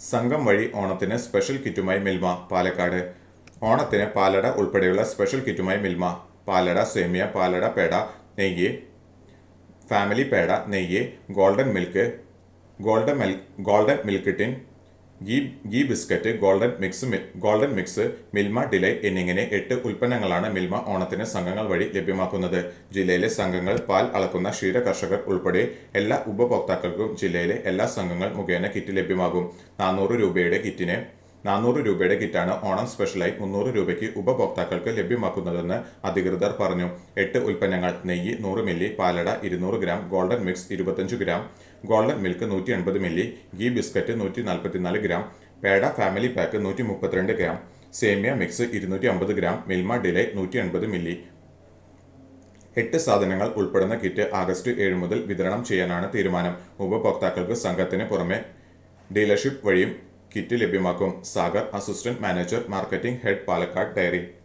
സംഘം വഴി ഓണത്തിന് സ്പെഷ്യൽ കിറ്റുമായി മിൽമ പാലക്കാട് ഓണത്തിന് പാലട ഉൾപ്പെടെയുള്ള സ്പെഷ്യൽ കിറ്റുമായി മിൽമ പാലട സേമിയ പാലട പേട നെയ്യ് ഫാമിലി പേട നെയ്യ് ഗോൾഡൻ മിൽക്ക് ഗോൾഡൻ മിൽ golden milk tin ghee ghee biscuit golden mix മി- ഗോൾഡൻ മിക്സ് മിൽമ ഡിലൈറ്റ് എന്നിങ്ങനെ എട്ട് ഉൽപ്പന്നങ്ങളാണ് മിൽമ ഓണത്തിന് സംഘങ്ങൾ വഴി ലഭ്യമാക്കുന്നത് ജില്ലയിലെ സംഘങ്ങൾ പാൽ അളക്കുന്ന ക്ഷീര കർഷകർ ഉൾപ്പെടെ എല്ലാ ഉപഭോക്താക്കൾക്കും ജില്ലയിലെ എല്ലാ സംഘങ്ങൾ മുഖേന കിറ്റ് ലഭ്യമാകും നാനൂറ് രൂപയുടെ കിറ്റിന് നാനൂറ് രൂപയുടെ കിറ്റാണ് ഓണം സ്പെഷ്യലായി മുന്നൂറ് രൂപയ്ക്ക് ഉപഭോക്താക്കൾക്ക് ലഭ്യമാക്കുന്നതെന്ന് അധികൃതർ പറഞ്ഞു എട്ട് ഉൽപ്പന്നങ്ങൾ നെയ്യ് നൂറ് മില്ലി പാലട ഇരുന്നൂറ് ഗ്രാം ഗോൾഡൻ മിക്സ് ഇരുപത്തഞ്ച് ഗ്രാം ഗോൾഡൻ മിൽക്ക് നൂറ്റി എൺപത് മില്ലി ഗീ ബിസ്ക്കറ്റ് നൂറ്റി നാൽപ്പത്തിനാല് ഗ്രാം പേട ഫാമിലി പാക്ക് നൂറ്റി മുപ്പത്തിരണ്ട് ഗ്രാം സേമിയ മിക്സ് ഇരുന്നൂറ്റി അമ്പത് ഗ്രാം മിൽമ ഡിലൈ നൂറ്റി എൺപത് മില്ലി എട്ട് സാധനങ്ങൾ ഉൾപ്പെടുന്ന കിറ്റ് ആഗസ്റ്റ് ഏഴ് മുതൽ വിതരണം ചെയ്യാനാണ് തീരുമാനം ഉപഭോക്താക്കൾക്ക് സംഘത്തിന് പുറമെ ഡീലർഷിപ്പ് വഴിയും കിറ്റ് ലഭ്യമാക്കും Sagar assistant manager marketing head Palakkad diary